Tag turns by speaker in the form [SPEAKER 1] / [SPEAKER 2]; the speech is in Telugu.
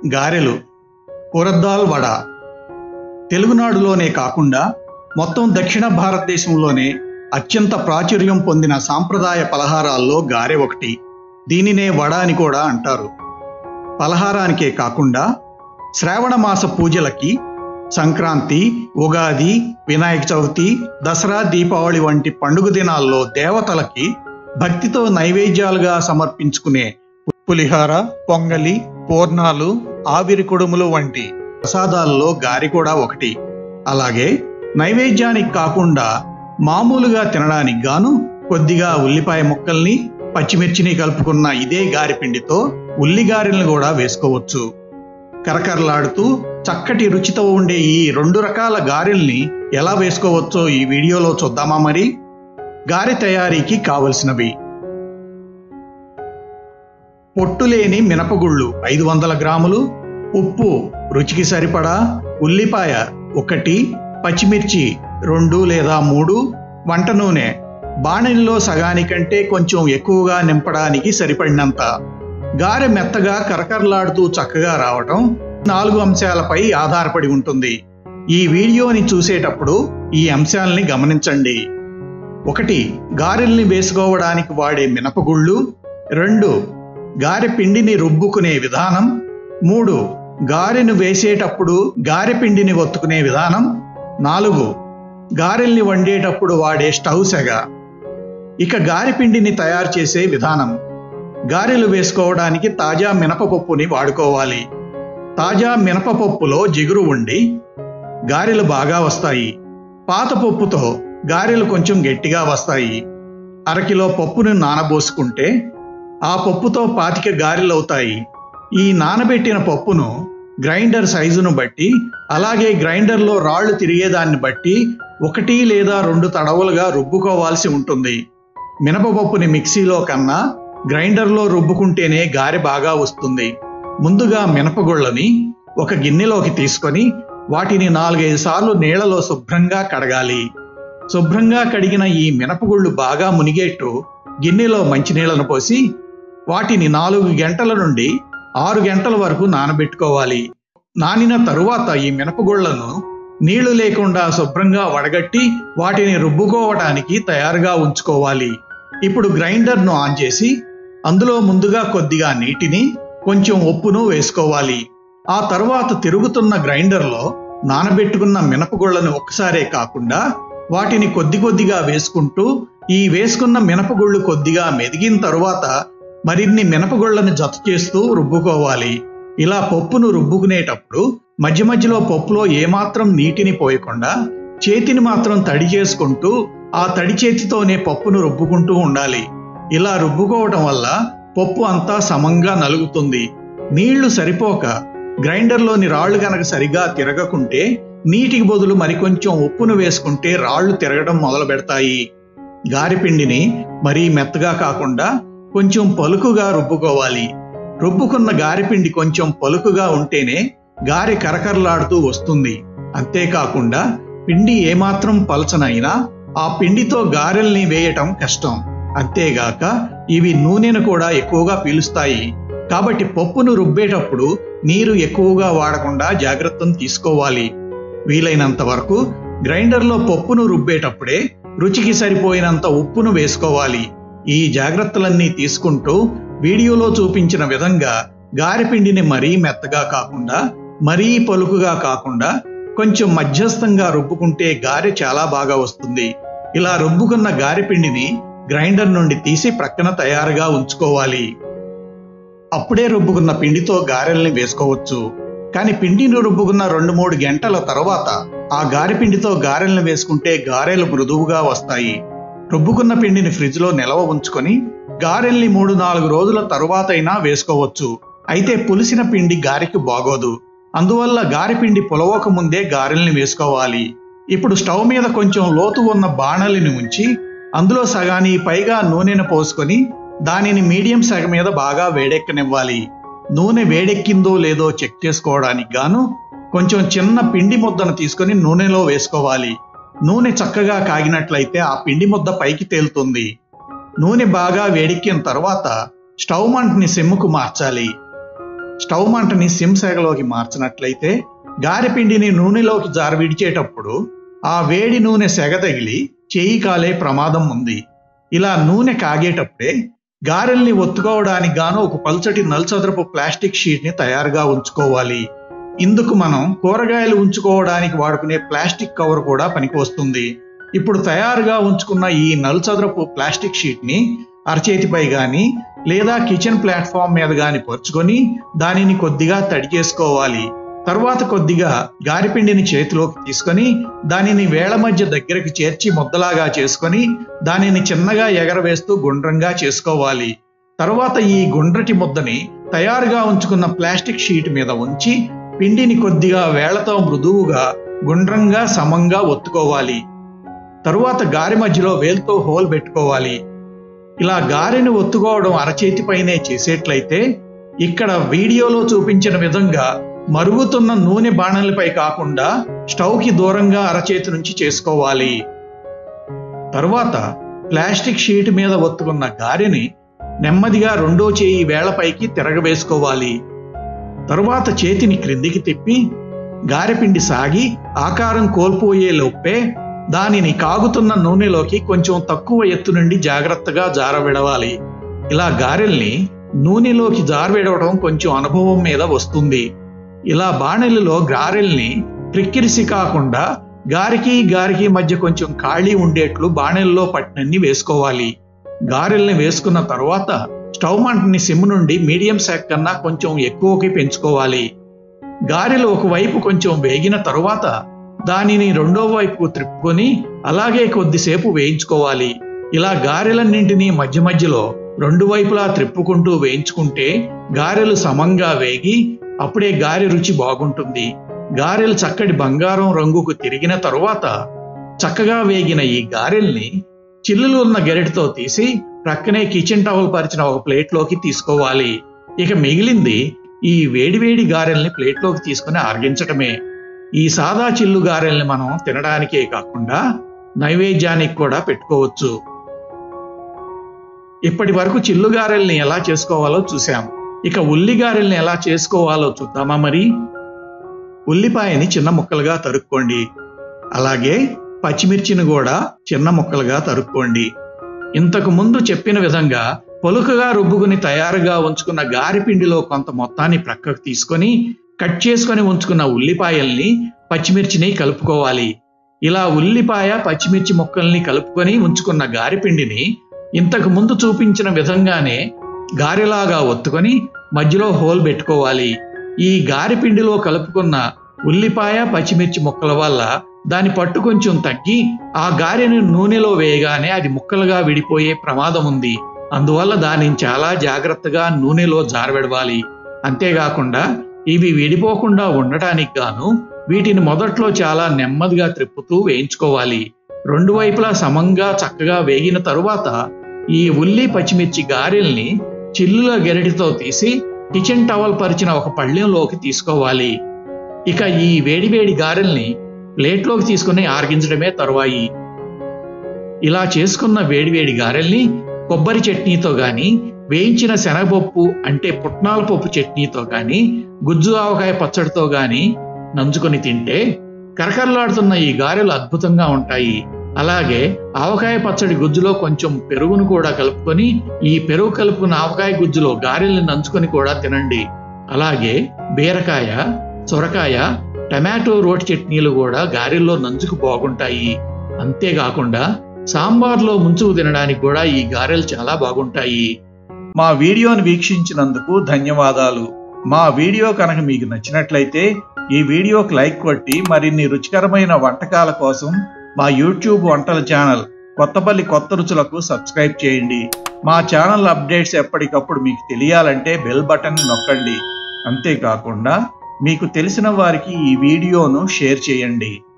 [SPEAKER 1] గారెలు ఉరద్దాల్ వడ తెలుగునాడులోనే కాకుండా మొత్తం దక్షిణ భారతదేశంలోనే అత్యంత ప్రాచుర్యం పొందిన సాంప్రదాయ పలహారాల్లో గారె ఒకటి దీనినే వడ అని కూడా అంటారు పలహారానికే కాకుండా శ్రావణ మాస పూజలకి సంక్రాంతి ఉగాది వినాయక చవితి దసరా దీపావళి వంటి పండుగ దినాల్లో దేవతలకి భక్తితో నైవేద్యాలుగా సమర్పించుకునే పులిహార పొంగలి పూర్ణాలు ఆవిరి కుడుములు వంటి ప్రసాదాల్లో గారి కూడా ఒకటి అలాగే నైవేద్యానికి కాకుండా మామూలుగా తినడానికి గాను కొద్దిగా ఉల్లిపాయ ముక్కల్ని పచ్చిమిర్చిని కలుపుకున్న ఇదే గారి పిండితో ఉల్లిగారెలను కూడా వేసుకోవచ్చు కరకరలాడుతూ చక్కటి రుచితో ఉండే ఈ రెండు రకాల గారెల్ని ఎలా వేసుకోవచ్చో ఈ వీడియోలో చూద్దామా మరి గారె తయారీకి కావలసినవి పొట్టులేని మినపగుళ్ళు ఐదు వందల గ్రాములు ఉప్పు రుచికి సరిపడా ఉల్లిపాయ ఒకటి పచ్చిమిర్చి రెండు లేదా మూడు వంట నూనె బాణలిలో సగానికంటే కొంచెం ఎక్కువగా నింపడానికి సరిపడినంత గారె మెత్తగా కరకరలాడుతూ చక్కగా రావటం నాలుగు అంశాలపై ఆధారపడి ఉంటుంది ఈ వీడియోని చూసేటప్పుడు ఈ అంశాలని గమనించండి ఒకటి గారెల్ని వేసుకోవడానికి వాడే మినపగుళ్ళు రెండు గారె పిండిని రుబ్బుకునే విధానం మూడు గారెను వేసేటప్పుడు గారె పిండిని ఒత్తుకునే విధానం నాలుగు గారెల్ని వండేటప్పుడు వాడే స్టవ్ సెగ ఇక గారె పిండిని తయారు చేసే విధానం గారెలు వేసుకోవడానికి తాజా మినపపప్పుని వాడుకోవాలి తాజా మినపపప్పులో జిగురు ఉండి గారెలు బాగా వస్తాయి పాత పప్పుతో గారెలు కొంచెం గట్టిగా వస్తాయి అరకిలో పప్పును నానబోసుకుంటే ఆ పప్పుతో పాతిక గారెలు అవుతాయి ఈ నానబెట్టిన పప్పును గ్రైండర్ సైజును బట్టి అలాగే గ్రైండర్లో రాళ్లు తిరిగేదాన్ని బట్టి ఒకటి లేదా రెండు తడవలుగా రుబ్బుకోవాల్సి ఉంటుంది మినపపప్పుని మిక్సీలో కన్నా గ్రైండర్లో రుబ్బుకుంటేనే గారె బాగా వస్తుంది ముందుగా మినపగుళ్ళని ఒక గిన్నెలోకి తీసుకొని వాటిని నాలుగైదు సార్లు నీళ్లలో శుభ్రంగా కడగాలి శుభ్రంగా కడిగిన ఈ మినపగుళ్ళు బాగా మునిగేట్టు గిన్నెలో మంచినీళ్లను పోసి వాటిని నాలుగు గంటల నుండి ఆరు గంటల వరకు నానబెట్టుకోవాలి నానిన తరువాత ఈ మినపగుళ్లను నీళ్లు లేకుండా శుభ్రంగా వడగట్టి వాటిని రుబ్బుకోవడానికి తయారుగా ఉంచుకోవాలి ఇప్పుడు గ్రైండర్ను ఆన్ చేసి అందులో ముందుగా కొద్దిగా నీటిని కొంచెం ఉప్పును వేసుకోవాలి ఆ తరువాత తిరుగుతున్న గ్రైండర్లో నానబెట్టుకున్న మినపగుళ్ళను ఒక్కసారే కాకుండా వాటిని కొద్ది కొద్దిగా వేసుకుంటూ ఈ వేసుకున్న మినపగుళ్ళు కొద్దిగా మెదిగిన తరువాత మరిన్ని మినపగుళ్ళను జత చేస్తూ రుబ్బుకోవాలి ఇలా పప్పును రుబ్బుకునేటప్పుడు మధ్య మధ్యలో పప్పులో ఏమాత్రం నీటిని పోయకుండా చేతిని మాత్రం తడి చేసుకుంటూ ఆ తడి చేతితోనే పప్పును రుబ్బుకుంటూ ఉండాలి ఇలా రుబ్బుకోవటం వల్ల పప్పు అంతా సమంగా నలుగుతుంది నీళ్లు సరిపోక గ్రైండర్లోని రాళ్లు గనక సరిగా తిరగకుంటే నీటికి బదులు మరికొంచెం ఉప్పును వేసుకుంటే రాళ్లు తిరగడం మొదలు పెడతాయి గారిపిండిని మరీ మెత్తగా కాకుండా కొంచెం పలుకుగా రుబ్బుకోవాలి రుబ్బుకున్న గారెపిండి కొంచెం పలుకుగా ఉంటేనే గారె కరకరలాడుతూ వస్తుంది అంతేకాకుండా పిండి ఏమాత్రం పలచనైనా ఆ పిండితో గారెల్ని వేయటం కష్టం అంతేగాక ఇవి నూనెను కూడా ఎక్కువగా పీలుస్తాయి కాబట్టి పప్పును రుబ్బేటప్పుడు నీరు ఎక్కువగా వాడకుండా జాగ్రత్తను తీసుకోవాలి వీలైనంత వరకు గ్రైండర్లో పప్పును రుబ్బేటప్పుడే రుచికి సరిపోయినంత ఉప్పును వేసుకోవాలి ఈ జాగ్రత్తలన్నీ తీసుకుంటూ వీడియోలో చూపించిన విధంగా గారెపిండిని మరీ మెత్తగా కాకుండా మరీ పలుకుగా కాకుండా కొంచెం మధ్యస్థంగా రుబ్బుకుంటే గారె చాలా బాగా వస్తుంది ఇలా రుబ్బుకున్న గారెపిండిని గ్రైండర్ నుండి తీసి ప్రక్కన తయారుగా ఉంచుకోవాలి అప్పుడే రుబ్బుకున్న పిండితో గారెల్ని వేసుకోవచ్చు కానీ పిండిని రుబ్బుకున్న రెండు మూడు గంటల తర్వాత ఆ గారెపిండితో గారెల్ని వేసుకుంటే గారెలు మృదువుగా వస్తాయి రుబ్బుకున్న పిండిని ఫ్రిడ్జ్లో నిలవ ఉంచుకొని గారెల్ని మూడు నాలుగు రోజుల తరువాతైనా వేసుకోవచ్చు అయితే పులిసిన పిండి గారెకి బాగోదు అందువల్ల గారెపిండి పులవక ముందే గారెల్ని వేసుకోవాలి ఇప్పుడు స్టవ్ మీద కొంచెం లోతు ఉన్న బాణలిని ఉంచి అందులో సగాని పైగా నూనెను పోసుకొని దానిని మీడియం సగ మీద బాగా వేడెక్కనివ్వాలి నూనె వేడెక్కిందో లేదో చెక్ చేసుకోవడానికి గాను కొంచెం చిన్న పిండి ముద్దను తీసుకొని నూనెలో వేసుకోవాలి నూనె చక్కగా కాగినట్లయితే ఆ పిండి ముద్ద పైకి తేలుతుంది నూనె బాగా వేడెక్కిన తర్వాత స్టవ్ మంటని సిమ్ముకు మార్చాలి స్టవ్ మంటని సిమ్ సెగలోకి మార్చినట్లయితే గారెపిండిని నూనెలోకి జార విడిచేటప్పుడు ఆ వేడి నూనె సెగ తగిలి చేయి కాలే ప్రమాదం ఉంది ఇలా నూనె కాగేటప్పుడే గారెల్ని ఒత్తుకోవడానికి గాను ఒక పల్చటి నల్చదరపు ప్లాస్టిక్ షీట్ని తయారుగా ఉంచుకోవాలి ఇందుకు మనం కూరగాయలు ఉంచుకోవడానికి వాడుకునే ప్లాస్టిక్ కవర్ కూడా పనికి వస్తుంది ఇప్పుడు తయారుగా ఉంచుకున్న ఈ నలుచదరపు ప్లాస్టిక్ షీట్ని అరచేతిపై గాని లేదా కిచెన్ ప్లాట్ఫామ్ మీద గాని పరుచుకొని దానిని కొద్దిగా తడి చేసుకోవాలి తర్వాత కొద్దిగా గారిపిండిని చేతిలోకి తీసుకొని దానిని వేళ్ల మధ్య దగ్గరికి చేర్చి ముద్దలాగా చేసుకొని దానిని చిన్నగా ఎగరవేస్తూ గుండ్రంగా చేసుకోవాలి తర్వాత ఈ గుండ్రటి ముద్దని తయారుగా ఉంచుకున్న ప్లాస్టిక్ షీట్ మీద ఉంచి పిండిని కొద్దిగా వేళ్లతో మృదువుగా గుండ్రంగా సమంగా ఒత్తుకోవాలి తరువాత గారి మధ్యలో వేలుతో హోల్ పెట్టుకోవాలి ఇలా గారెని ఒత్తుకోవడం అరచేతిపైనే చేసేట్లయితే ఇక్కడ వీడియోలో చూపించిన విధంగా మరుగుతున్న నూనె బాణలపై కాకుండా స్టవ్కి దూరంగా అరచేతి నుంచి చేసుకోవాలి తరువాత ప్లాస్టిక్ షీట్ మీద ఒత్తుకున్న గారెని నెమ్మదిగా రెండో చేయి వేళ్లపైకి తిరగవేసుకోవాలి తరువాత చేతిని క్రిందికి తిప్పి గారెపిండి సాగి ఆకారం కోల్పోయే లోపే దానిని కాగుతున్న నూనెలోకి కొంచెం తక్కువ ఎత్తు నుండి జాగ్రత్తగా జారవిడవాలి ఇలా గారెల్ని నూనెలోకి జారవిడవడం కొంచెం అనుభవం మీద వస్తుంది ఇలా బాణలిలో గారెల్ని క్రిక్కిరిసి కాకుండా గారికి గారికి మధ్య కొంచెం ఖాళీ ఉండేట్లు బాణెల్లో పట్టినన్ని వేసుకోవాలి గారెల్ని వేసుకున్న తర్వాత స్టవ్ మంటని సిమ్ నుండి మీడియం శాక్ కన్నా కొంచెం ఎక్కువకి పెంచుకోవాలి గారెలు ఒకవైపు కొంచెం వేగిన తరువాత దానిని రెండో వైపుకు త్రిప్పుకొని అలాగే కొద్దిసేపు వేయించుకోవాలి ఇలా గారెలన్నింటినీ మధ్య మధ్యలో రెండు వైపులా త్రిప్పుకుంటూ వేయించుకుంటే గారెలు సమంగా వేగి అప్పుడే గారె రుచి బాగుంటుంది గారెలు చక్కటి బంగారం రంగుకు తిరిగిన తరువాత చక్కగా వేగిన ఈ గారెల్ని చిల్లులు ఉన్న గెరెటితో తీసి ప్రక్కనే కిచెన్ టవల్ పరిచిన ఒక ప్లేట్లోకి తీసుకోవాలి ఇక మిగిలింది ఈ వేడివేడి గారెల్ని ప్లేట్లోకి తీసుకుని ఆరగించటమే ఈ సాదా చిల్లు గారెల్ని మనం తినడానికే కాకుండా నైవేద్యానికి కూడా పెట్టుకోవచ్చు ఇప్పటి వరకు చిల్లు గారెల్ని ఎలా చేసుకోవాలో చూసాం ఇక ఉల్లి గారెల్ని ఎలా చేసుకోవాలో చూద్దామా మరి ఉల్లిపాయని చిన్న ముక్కలుగా తరుక్కోండి అలాగే పచ్చిమిర్చిని కూడా చిన్న ముక్కలుగా తరుక్కోండి ఇంతకు ముందు చెప్పిన విధంగా పొలుకగా రుబ్బుకుని తయారుగా ఉంచుకున్న గారిపిండిలో కొంత మొత్తాన్ని ప్రక్కకు తీసుకొని కట్ చేసుకొని ఉంచుకున్న ఉల్లిపాయల్ని పచ్చిమిర్చిని కలుపుకోవాలి ఇలా ఉల్లిపాయ పచ్చిమిర్చి ముక్కల్ని కలుపుకొని ఉంచుకున్న గారిపిండిని ఇంతకు ముందు చూపించిన విధంగానే గారెలాగా ఒత్తుకొని మధ్యలో హోల్ పెట్టుకోవాలి ఈ గారెపిండిలో కలుపుకున్న ఉల్లిపాయ పచ్చిమిర్చి ముక్కల వల్ల దాని పట్టు కొంచెం తగ్గి ఆ గారెను నూనెలో వేయగానే అది ముక్కలుగా విడిపోయే ప్రమాదం ఉంది అందువల్ల దానిని చాలా జాగ్రత్తగా నూనెలో జారబెడవాలి అంతేకాకుండా ఇవి విడిపోకుండా ఉండటానికి గాను వీటిని మొదట్లో చాలా నెమ్మదిగా త్రిప్పుతూ వేయించుకోవాలి రెండు వైపులా సమంగా చక్కగా వేగిన తరువాత ఈ ఉల్లి పచ్చిమిర్చి గారెల్ని చిల్లుల గెరటితో తీసి కిచెన్ టవల్ పరిచిన ఒక పళ్ళెంలోకి తీసుకోవాలి ఇక ఈ వేడివేడి గారెల్ని ప్లేట్లోకి తీసుకుని ఆరగించడమే తరువాయి ఇలా చేసుకున్న వేడివేడి గారెల్ని కొబ్బరి చట్నీతో గాని వేయించిన శనగపప్పు అంటే పుట్నాల పప్పు చట్నీతో గాని గుజ్జు ఆవకాయ పచ్చడితో గాని నంచుకొని తింటే కరకరలాడుతున్న ఈ గారెలు అద్భుతంగా ఉంటాయి అలాగే ఆవకాయ పచ్చడి గుజ్జులో కొంచెం పెరుగును కూడా కలుపుకొని ఈ పెరుగు కలుపుకున్న ఆవకాయ గుజ్జులో గారెల్ని నంచుకొని కూడా తినండి అలాగే బీరకాయ సొరకాయ టమాటో రోటి చట్నీలు కూడా గారెల్లో నంచుకు బాగుంటాయి అంతేకాకుండా సాంబార్లో ముంచుకు తినడానికి కూడా ఈ గారెలు చాలా బాగుంటాయి మా వీడియోను వీక్షించినందుకు ధన్యవాదాలు మా వీడియో కనుక మీకు నచ్చినట్లయితే ఈ వీడియోకి లైక్ కొట్టి మరిన్ని రుచికరమైన వంటకాల కోసం మా యూట్యూబ్ వంటల ఛానల్ కొత్తపల్లి కొత్త రుచులకు సబ్స్క్రైబ్ చేయండి మా ఛానల్ అప్డేట్స్ ఎప్పటికప్పుడు మీకు తెలియాలంటే బెల్ బటన్ నొక్కండి అంతేకాకుండా మీకు తెలిసిన వారికి ఈ వీడియోను షేర్ చేయండి